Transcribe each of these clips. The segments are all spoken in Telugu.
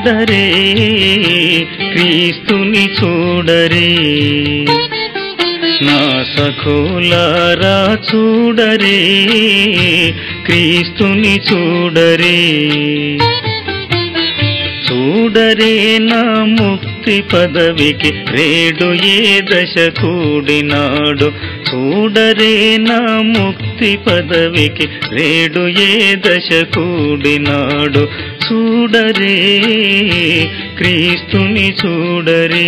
చూడరే క్రీస్తుని చూడరే నా సఖోలారా చూడరే క్రీస్తుని చూడరే చూడరే నా ముక్తి పదవికి రేడు ఏ దశ కూడినాడు చూడరే నా ముక్తి పదవికి రేడు ఏ దశ కూడినాడు చూడరే క్రీస్తుని చూడరే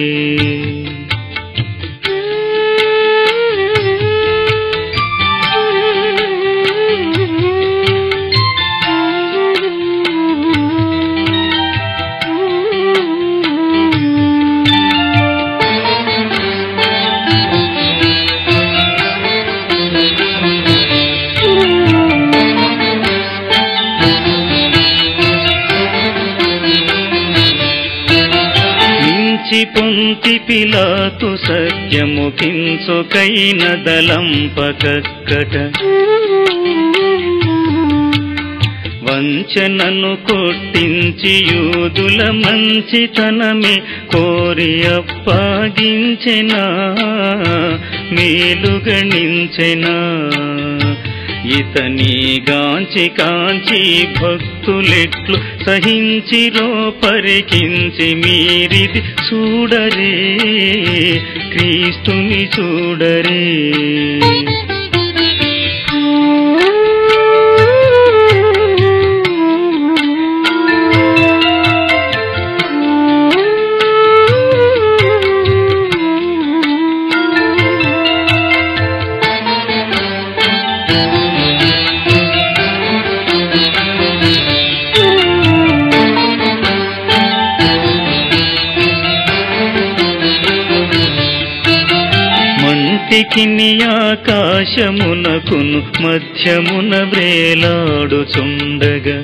మించి పొంతి పిలాతు సత్యము కించుకైన దలంపకక్కట వంచనను కొట్టించి యూదుల మంచితనమే కోరి అప్పాగించెనా మేలు గణించెనా ఇతని గాంచి కాంచి భక్తులెట్లు సహించిరో పరికించి మీరిది చూడరే క్రీస్తుని చూడరే మంటికిని ఆకాశమునకును మధ్యమున వ్రేలాడుచుండగా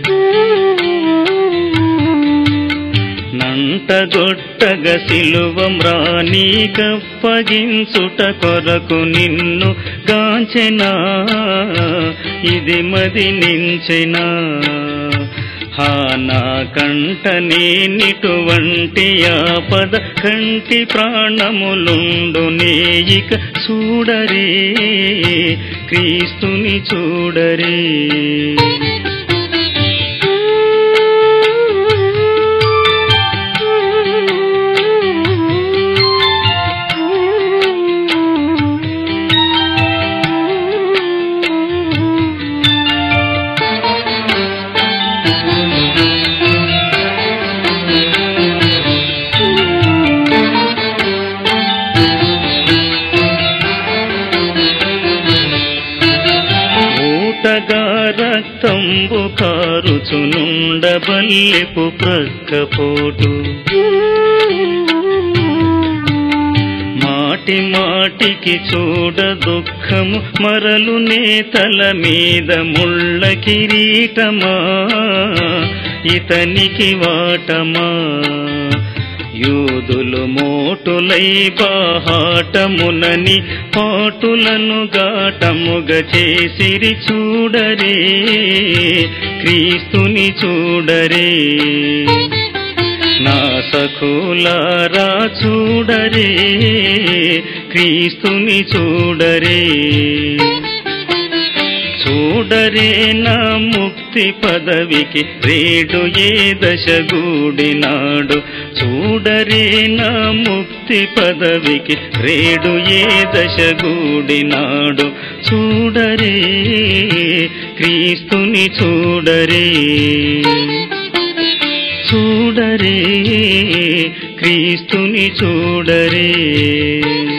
నంటగొట్టగ సిలువం రాణి కప్పగించుట కొరకు నిన్ను గాంచెనా ఇది మది నించెనా హానా కంట నేనిటువంటి ఆపద కంటి ప్రాణములుండు నేయిక చూడరే క్రీస్తుని చూడరే ఊటగా రక్తంబు కారుచునుండబల్లెపు ప్రక్కపోటు మాటి మాటికి చూడ దుఃఖము మరలు నేతల మీద ముళ్ళ కిరీటమా ఇతనికి వాటమా యూదులు మోటులై బాహాటమునని పాటులను గాటముగ చేసిరి చూడరే క్రీస్తుని చూడరే నా సఖులారా చూడరే క్రీస్తుని చూడరే చూడరే నా ముక్తి పదవికి రేడు ఏ దశ గూడినాడు చూడరే నా ముక్తి పదవికి రేడు ఏ దశ గూడినాడు చూడరే క్రీస్తుని చూడరే చూడరే క్రీస్తుని చూడరే